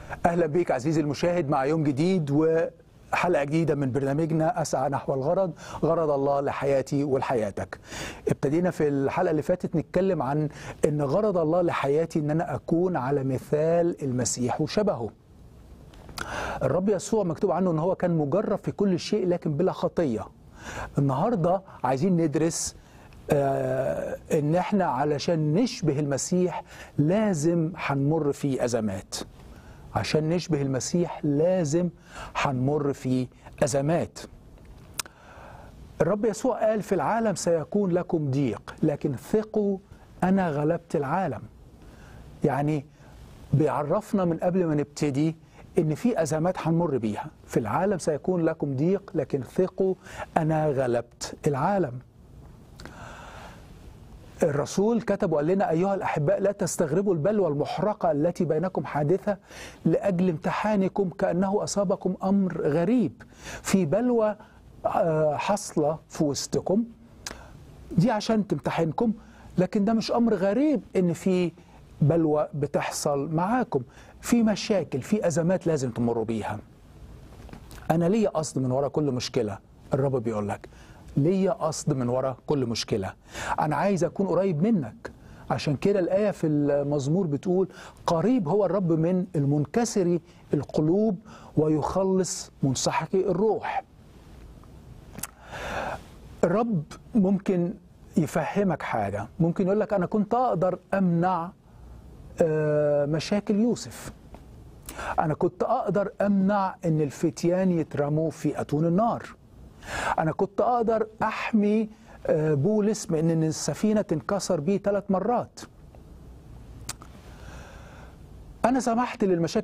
اهلا بيك عزيزي المشاهد مع يوم جديد وحلقه جديده من برنامجنا اسعى نحو الغرض غرض الله لحياتي ولحياتك ابتدينا في الحلقه اللي فاتت نتكلم عن ان غرض الله لحياتي ان انا اكون على مثال المسيح وشبهه الرب يسوع مكتوب عنه ان هو كان مجرب في كل شيء لكن بلا خطيه النهارده عايزين ندرس آه ان احنا علشان نشبه المسيح لازم هنمر في ازمات عشان نشبه المسيح لازم هنمر في ازمات الرب يسوع قال في العالم سيكون لكم ضيق لكن ثقوا انا غلبت العالم يعني بيعرفنا من قبل ما نبتدي ان في ازمات هنمر بيها في العالم سيكون لكم ضيق لكن ثقوا انا غلبت العالم الرسول كتب وقال لنا أيها الأحباء لا تستغربوا البلوى المحرقة التي بينكم حادثة لأجل امتحانكم كأنه أصابكم أمر غريب في بلوى حصلة في وسطكم دي عشان تمتحنكم لكن ده مش أمر غريب إن في بلوى بتحصل معاكم في مشاكل في أزمات لازم تمروا بيها أنا ليا قصد من وراء كل مشكلة الرب بيقول لك ليا قصد من وراء كل مشكلة أنا عايز أكون قريب منك عشان كده الآية في المزمور بتقول قريب هو الرب من المنكسر القلوب ويخلص منسحقي الروح الرب ممكن يفهمك حاجة ممكن يقول لك أنا كنت أقدر أمنع مشاكل يوسف أنا كنت أقدر أمنع أن الفتيان يترموا في أتون النار أنا كنت أقدر أحمي بولس من أن السفينة تنكسر بيه ثلاث مرات أنا سمحت للمشاكل